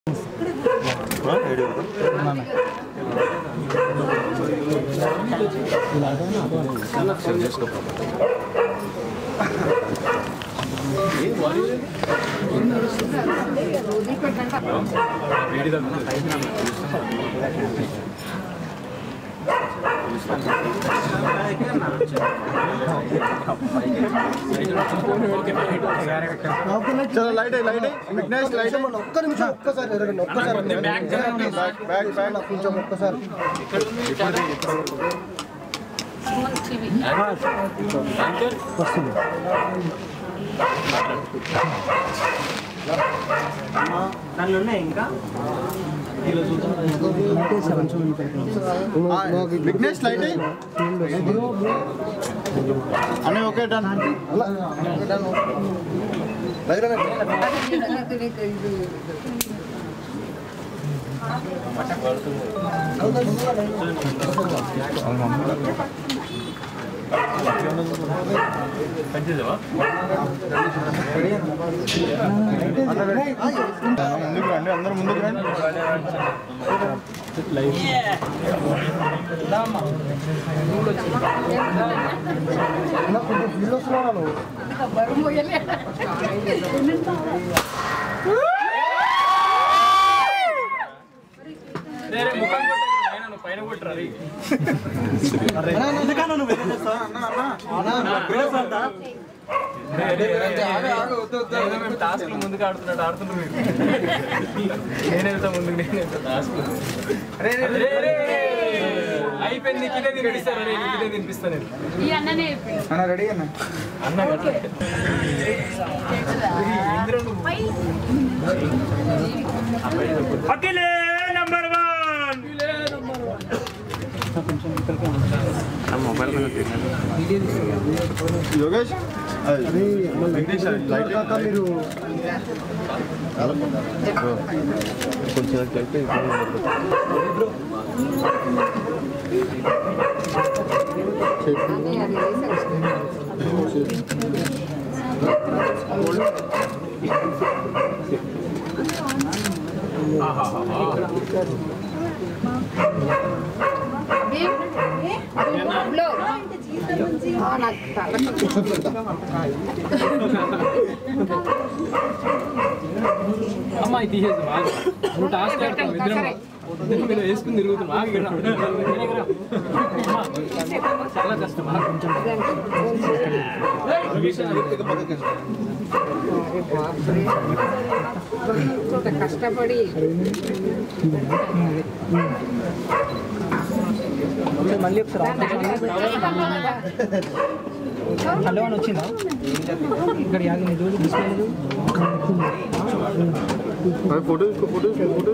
చలో light light Vignesh light ఒక్క నిమిషం ఒక్కసారి ఎరగండి ఒక్కసారి బ్యాక్ బ్యాక్ బ్యాక్ కొంచెం ఒక్కసారి విఘ్నేష్ లైట్ అన్నీ ఓకే డన్ దగ్గర ముందుకు రండి అందరూ ముందుకు రండి కొంచెం ఫీల్ వస్తున్నావు నువ్వు టాస్క్ ముందుకు ఆడుతున్నాడు ఆడుతున్నారు మీరు నేను వెళ్తా ముందుకు నేను వెళ్తా టాస్క్ అయిపోయింది నీకు ఇదే తినిపిస్తాను నేను నీకు ఇదే తినిపిస్తాను నేను ఈ అన్ననే చెప్పిండు. రెడీ అన్న అన్న కదా అఖిలే నంబర్ వన్ యోగేష్ అది వెంకటేష్ లైట్ కాక మీరు లో. ఆ, నాకు తల అమ్మాయి తీసేసి బాగా నువ్వు టాస్క్ ఆడుతున్నావు ఇద్దరం మీరు వేసుకుని తిరుగుతున్నావు ఆగు ఇక్కడ. అమ్మా, చాలా కష్టం ఆగు కొంచెం ఇంత కష్టపడి మళ్ళీ ఒకసారి హలో అని వచ్చిందా ఇక్కడ యాగ నిధులు డిస్ప్లే ఫోటో ఫోటో ఫోటో